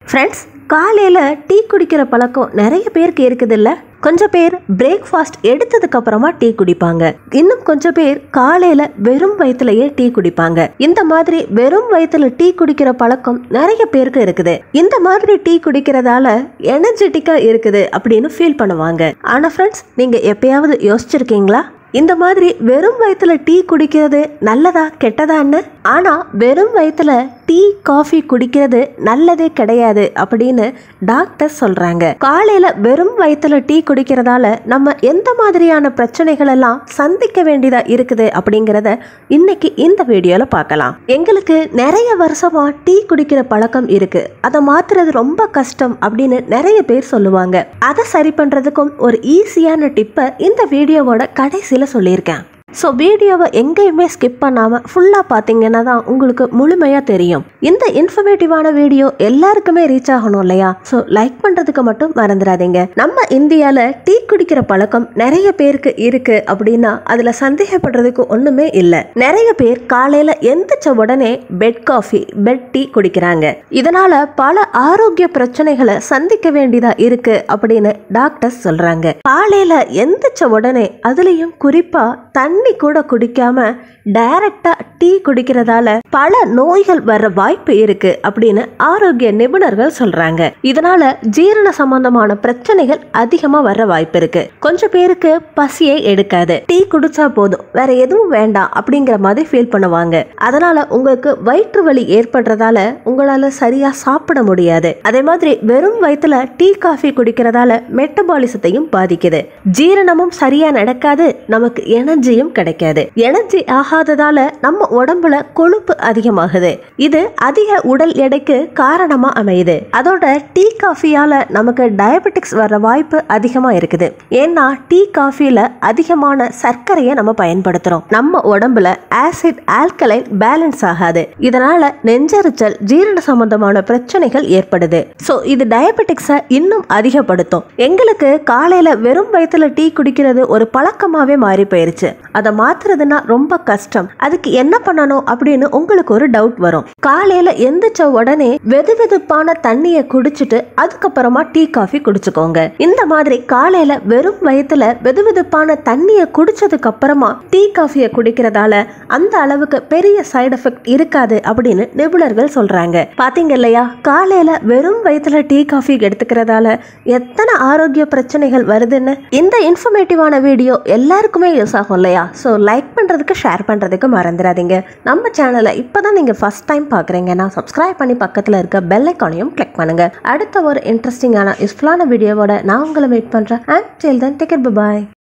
friends காலையில் tea குடிக்கிற பழக்கம் நிறைய பேருக்கு இருக்குதுல்ல கொஞ்சம் பேர் பிரேக்ஃபாஸ்ட் எடுத்ததுக்கு அப்புறமா டீ குடிப்பாங்க இன்னும் கொஞ்சம் பேர் காலையில வெறும் வயிற்றுலயே டீ குடிப்பாங்க இந்த மாதிரி வெறும் வயிற்றுல டீ குடிக்கிற பழக்கம் நிறைய பேருக்கு இருக்குது இந்த மாதிரி டீ குடிக்கிறதால எனர்ஜெட்டிக்கா இருக்குது அப்படின்னு ஃபீல் பண்ணுவாங்க ஆனா ஃப்ரெண்ட்ஸ் நீங்க எப்பயாவது யோசிச்சிருக்கீங்களா இந்த மாதிரி வெறும் வயிற்றுல டீ குடிக்கிறது நல்லதா கெட்டதான்னு ஆனா வெறும் வயிற்றுல டீ காஃபி குடிக்கிறது நல்லதே கிடையாது அப்படின்னு டாக்டர் சொல்றாங்க காலையில வெறும் வயிற்றுல டீ குடிக்கிறதால நம்ம எந்த மாதிரியான பிரச்சனைகள் எல்லாம் சந்திக்க வேண்டியதா இருக்குது அப்படிங்கிறத இன்னைக்கு இந்த வீடியோல பார்க்கலாம் எங்களுக்கு நிறைய வருஷமா டீ குடிக்கிற பழக்கம் இருக்கு அதை மாத்துறது ரொம்ப கஷ்டம் அப்படின்னு நிறைய பேர் சொல்லுவாங்க அதை சரி பண்றதுக்கும் ஒரு ஈஸியான டிப்பை இந்த வீடியோவோட கடைசியில் சொல்லியிருக்கேன் ஸோ வீடியோவை எங்கேயுமே ஸ்கிப் பண்ணாமல் ஃபுல்லாக பார்த்தீங்கன்னா தான் உங்களுக்கு முழுமையாக தெரியும் இந்த இன்ஃபர்மேட்டிவான வீடியோ எல்லாருக்குமே ரீச் ஆகணும் இல்லையா ஸோ லைக் பண்ணுறதுக்கு மட்டும் மறந்துடாதீங்க நம்ம இந்தியாவில் டீ குடிக்கிற பழக்கம் நிறைய பேருக்கு இருக்கு அப்படின்னா அதில் சந்தேகப்படுறதுக்கு ஒன்றுமே இல்லை நிறைய பேர் காலையில் எந்திரிச்ச உடனே பெட் காஃபி பெட் டீ குடிக்கிறாங்க இதனால பல ஆரோக்கிய பிரச்சனைகளை சந்திக்க வேண்டியதா இருக்கு அப்படின்னு டாக்டர்ஸ் சொல்றாங்க காலையில எந்திரிச்ச உடனே அதுலயும் குறிப்பா தண்ணி கூட குடிக்காம டைரக்டா டீ குடிக்கிறதால பல நோய்கள் வர வாய்ப்பு இருக்கு அப்படின்னு ஆரோக்கிய நிபுணர்கள் சொல்றாங்க இதனால ஜீரண சம்பந்தமான பிரச்சனைகள் அதிகமா வர வாய்ப்பு இருக்கு கொஞ்சம் பேருக்கு பசியே எடுக்காது டீ குடிச்சா போதும் வேற எதுவும் வேண்டாம் அப்படிங்கிற மாதிரி ஃபீல் பண்ணுவாங்க அதனால உங்களுக்கு வயிற்று வலி ஏற்படுறதால உங்களால சரியா சாப்பிட முடியாது அதே மாதிரி வெறும் வயிற்றுல டீ காஃபி குடிக்கிறதால மெட்டபாலிசத்தையும் பாதிக்குது ஜீரணமும் சரியா நடக்காது நமக்கு எனர்ஜியும் கிடைக்காது எனர்ஜி ஆகாததால நம்ம உடம்புல கொழுப்பு அதிகமாகுது இது அதிக உடல் எடைக்கு காரணமா அமையுது அதோட டீ காஃபியால நமக்கு டயபெட்டிக்ஸ் வர வாய்ப்பு அதிகமா இருக்குது ஏன்னா டீ காஃபில அதிகமான சர்க்கரையை நம்ம பயன்படுத்துறோம் நம்ம உடம்புல ஆசிட் ஆல்கலைன் பேலன்ஸ் ஆகாது இதனால நெஞ்செரிச்சல் ஜீரண சம்பந்தமான பிரச்சனைகள் ஏற்படுது ஸோ இது டயபெட்டிக்ஸை இன்னும் அதிகப்படுத்தும் எங்களுக்கு காலையில வெறும் வயிற்றுல டீ குடிக்கிறது ஒரு பழக்கமாவே மாறி போயிருச்சு அதை மாத்துறதுன்னா ரொம்ப கஷ்டம் அதுக்கு என்ன பண்ணணும் அப்படின்னு உங்களுக்கு ஒரு டவுட் வரும் காலையில எந்திரிச்ச உடனே வெது வெதுப்பான தண்ணியை குடிச்சிட்டு அதுக்கப்புறமா டீ காஃபி குடிச்சுக்கோங்க இந்த மாதிரி காலையில வெறும் வயிற்றுல வெது வெதுப்பான தண்ணியை குடிச்சதுக்கு அப்புறமா டீ காஃபியை குடிக்கிறதால அந்த அளவுக்கு பெரிய சைடு எஃபெக்ட் இருக்காது அப்படின்னு நிபுணர்கள் சொல்றாங்க பாத்தீங்க இல்லையா காலையில வெறும் வயிற்றுல டீ காஃபி எடுத்துக்கிறதால எத்தனை ஆரோக்கிய பிரச்சனைகள் வருதுன்னு இந்த இன்ஃபர்மேட்டிவான வீடியோ எல்லாருக்குமே யூஸ் ஆகும் இல்லையா ஸோ லைக் பண்ணுறதுக்கு ஷேர் பண்ணுறதுக்கு மறந்துடாதீங்க நம்ம சேனலை இப்போ தான் நீங்கள் ஃபஸ்ட் டைம் பார்க்குறீங்கன்னா சப்ஸ்கிரைப் பண்ணி பக்கத்தில் இருக்க பெல் ஐக்கானையும் கிளிக் பண்ணுங்கள் அடுத்த ஒரு இன்ட்ரெஸ்டிங்கான யூஸ்ஃபுல்லான வீடியோவோட நான் உங்களை வெயிட் பண்ணுறேன் and till then take bye